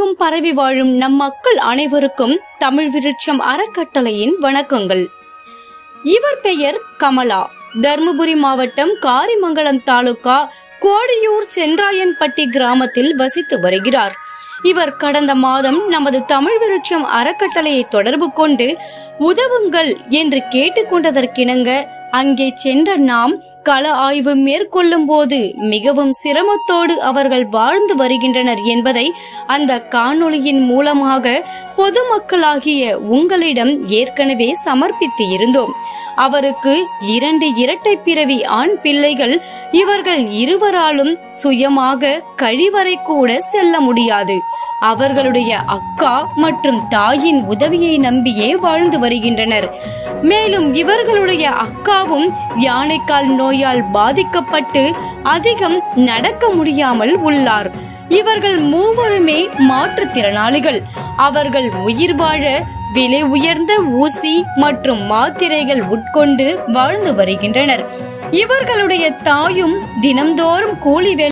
உலகெங்கும் பரவி வாழும் நம் மக்கள் அனைவருக்கும் தமிழ் விருட்சம் அறக்கட்டளையின் வணக்கங்கள் இவர் பெயர் கமலா தர்மபுரி மாவட்டம் காரிமங்கலம் தாலுகா கோடியூர் சென்றாயன்பட்டி கிராமத்தில் வசித்து வருகிறார் இவர் கடந்த மாதம் நமது தமிழ் விருட்சம் அறக்கட்டளையை தொடர்பு கொண்டு உதவுங்கள் என்று கேட்டுக்கொண்டதற்கிணங்க அங்கே சென்ற நாம் கள ஆய்வு மேற்கொள்ளும் போது மிகவும் சிரமத்தோடு அவர்கள் வாழ்ந்து வருகின்றனர் என்பதை அந்த காணொளியின் மூலமாக பொதுமக்களாகிய உங்களிடம் ஏற்கனவே சமர்ப்பித்து இருந்தோம் அவருக்கு இரண்டு இரட்டை பிறவி ஆண் பிள்ளைகள் இவர்கள் இருவராலும் சுயமாக கழிவறை கூட செல்ல முடியாது அவர்களுடைய அக்கா மற்றும் தாயின் உதவியை நம்பியே வாழ்ந்து வருகின்றனர் மேலும் இவர்களுடைய அக்காவும் யானைக்கால் நோயால் பாதிக்கப்பட்டு அதிகம் நடக்க முடியாமல் உள்ளார் இவர்கள் மூவருமே மாற்றுத்திறனாளிகள் அவர்கள் உயிர் வாழ விலை உயர்ந்த ஊசி மற்றும் மாத்திரைகள் உட்கொண்டு வாழ்ந்து வருகின்றனர் இவர்களுடைய தாயும் தினம்தோறும் கூலி வேலை